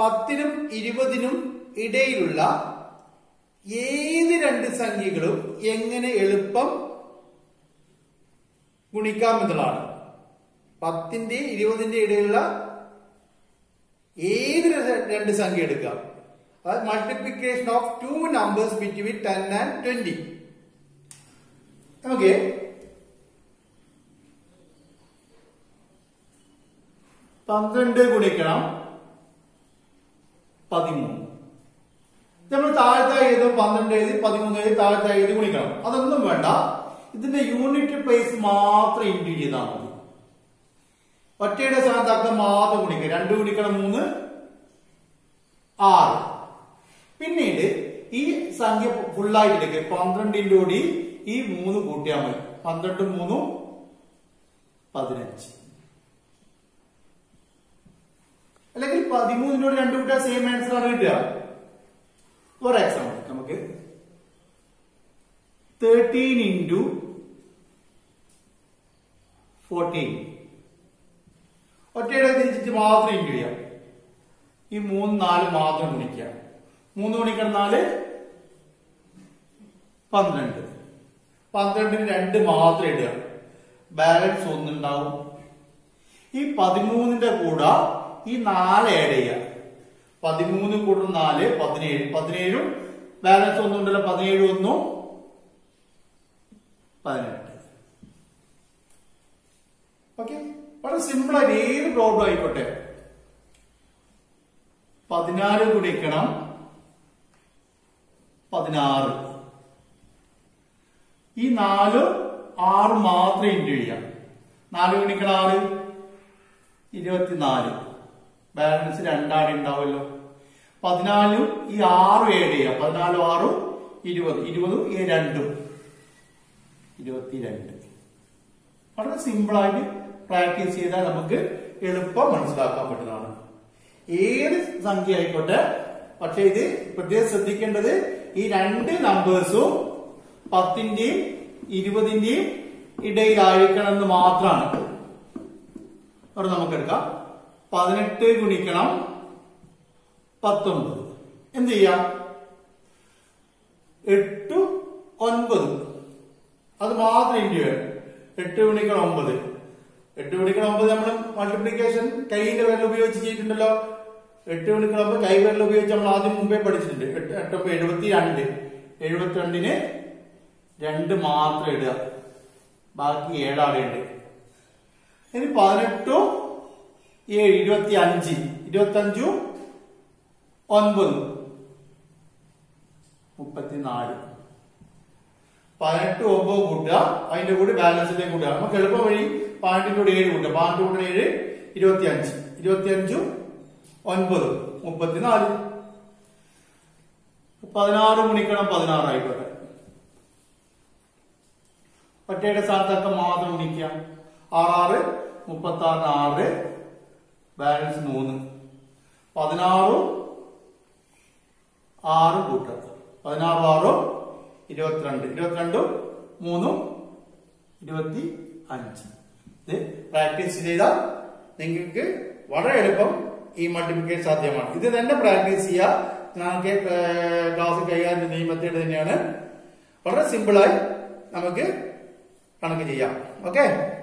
പത്തിനും ഇരുപതിനും ഇടയിലുള്ള ഏത് രണ്ട് സംഖ്യകളും എങ്ങനെ എളുപ്പം ഗുണിക്കാമെന്നുള്ളതാണ് പത്തിന്റെ ഇരുപതിന്റെ ഇടയിലുള്ള ഏത് ര- രണ്ട് സംഖ്യ എടുക്കാം അതായത് multiplication of two numbers between ten and twenty okay പന്ത്രണ്ട് ഗുണിക്കണം പതിമൂന്ന് നമ്മൾ താഴത്തെ എഴുതും പന്ത്രണ്ട് എഴുതി പതിമൂന്ന് എഴുതി താഴത്തെ എഴുതി ഗുണിക്കണം അതൊന്നും വേണ്ട ഇതിന്റെ യൂണിറ്റ് പ്ലേസ് മാത്രം ഇൻഡ്യൂ ചെയ്താൽ മതി ഒറ്റയുടെ സ്ഥാനത്താക്കം മാത്രം ഗുണിക്കുക രണ്ട് ഗുണിക്കണം മൂന്ന് ആറ് പിന്നീട് ഈ സംഖ്യ ഫുള്ളായിട്ട് എടുക്കുക പന്ത്രണ്ടിന്റെ കൂടി ഈ മൂന്ന് കൂട്ടിയാൽ മതി പന്ത്രണ്ടും മൂന്നും പതിനഞ്ച് അല്ലെങ്കിൽ പതിമൂന്നിനോട് രണ്ട് കൂട്ടിയാൽ സെയിം ആൻസർ ആണ് കിട്ടുക ഫോർ എക്സാമ്പിൾ നമുക്ക് തേർട്ടീൻ ഇൻറ്റു ഫോർട്ടീൻ ഒറ്റയുടെ തിരിച്ചിട്ട് മാത്രം ഇൻറ്റു ചെയ്യാം ഈ മൂന്ന് നാല് മാത്രം ഗുണിക്കുക മൂന്ന് ഗുണിക്കണം നാല് പന്ത്രണ്ട് പന്ത്രണ്ടിന് രണ്ട് മാത്രം ഇടുക ബാലൻസ് ഒന്നുണ്ടാവും ഈ പതിമൂന്നിന്റെ കൂടെ ഈ നാല് ആഡ് ചെയ്യുക പതിമൂന്ന് കൂടെ നാല് പതിനേഴ് പതിനേഴും ബാലൻസ് ഒന്നുണ്ടല്ലോ പതിനേഴ് ഒന്നും പതിനെട്ട് ഓക്കെ വളരെ സിമ്പിൾ ആയിട്ട് ഏത് പ്രോബ്ലം ആയിക്കോട്ടെ പതിനാല് ഗുണിക്കണം പതിനാറ് ഈ നാല് ആറ് മാത്രം ഇൻറ്റു ചെയ്യാം നാല് ഗുണിക്കണം ആറ് ഇരുപത്തിനാല് ബാലൻസ് രണ്ടാണ് ഉണ്ടാവുമല്ലോ പതിനാലും ഈ ആറും ഏഡ് ചെയ്യാം പതിനാലും ആറും ഇരുപത് ഇരുപതും ഈ രണ്ടും ഇരുപത്തിരണ്ട് വളരെ സിമ്പിളായിട്ട് പ്രാക്ടീസ് ചെയ്താൽ നമുക്ക് എളുപ്പം മനസ്സിലാക്കാൻ പറ്റുന്നതാണ് ഏത് സംഖ്യ ആയിക്കോട്ടെ പക്ഷെ ഇത് പ്രത്യേകം ശ്രദ്ധിക്കേണ്ടത് ഈ രണ്ട് നമ്പേഴ്സും പത്തിന്റെയും ഇരുപതിന്റെയും ഇടയിലായിരിക്കണം എന്ന് മാത്രമാണ് അവിടെ നമുക്ക് എടുക്കാം പതിനെട്ട് ഗുണിക്കണം പത്തൊമ്പത് എന്ത് ചെയ്യാം എട്ട് ഒൻപത് അത് മാത്രം ഇന്ത്യ വേണം എട്ട് ഗുണിക്കണം ഒമ്പത് എട്ട് ഗുണിക്കണം ഒമ്പത് നമ്മൾ മൾട്ടിപ്ലിക്കേഷൻ കൈയിന്റെ വിരൽ ഉപയോഗിച്ച് ചെയ്തിട്ടുണ്ടല്ലോ എട്ട് ഗുണിക്കണം ഒമ്പത് കൈ വിരൽ ഉപയോഗിച്ച് നമ്മൾ ആദ്യം മുമ്പേ പഠിച്ചിട്ടുണ്ട് എട്ട് എട്ടൊമ്പത് എഴുപത്തി രണ്ട് എഴുപത്തിരണ്ടിന് രണ്ട് മാത്രം ഇടുക ബാക്കി ഏഴാടുണ്ട് ഇനി പതിനെട്ടും ഏഴ് ഇരുപത്തി അഞ്ച് ഇരുപത്തി അഞ്ചും ഒൻപതും മുപ്പത്തിനാല് പതിനെട്ട് ഒമ്പത് കൂട്ടുക അതിന്റെ കൂടി ബാലൻസിന്റെ കൂട്ടുക നമുക്ക് എളുപ്പ വഴി പാണ്ടിന്റെ കൂടെ ഏഴ് കൂട്ടുക പാണ്ടിന്റെ കൂടെ ഏഴ് ഇരുപത്തി അഞ്ച് ഇരുപത്തി അഞ്ചും ഒൻപത് മുപ്പത്തിനാല് പതിനാറ് ഗുണിക്കണം പതിനാറ് ആയിക്കോട്ടെ ഒറ്റയുടെ സ്ഥാനത്തൊക്കെ മാത്രം ഗുണിക്കാം ആറാറ് മുപ്പത്തി ആറിന് ആറ് ബാലൻസ് മൂന്ന് പതിനാറും ആറ് കൂട്ടുക പതിനാറും ആറും ഇരുപത്തിരണ്ട് ഇരുപത്തിരണ്ടും മൂന്നും ഇരുപത്തി അഞ്ച് ഇത് പ്രാക്ടീസ് ചെയ്താൽ നിങ്ങൾക്ക് വളരെ എളുപ്പം ഈ മൾട്ടിപ്ലിക്കേഷൻ സാധ്യമാണ് ഇത് തന്നെ പ്രാക്ടീസ് ചെയ്യുക നമുക്ക് ക്ലാസ് കൈകാര്യം ചെയ്യുന്ന ഈ മെത്തേഡ് തന്നെയാണ് വളരെ സിമ്പിളായി നമുക്ക് കണക്ക് ചെയ്യാം ഓക്കെ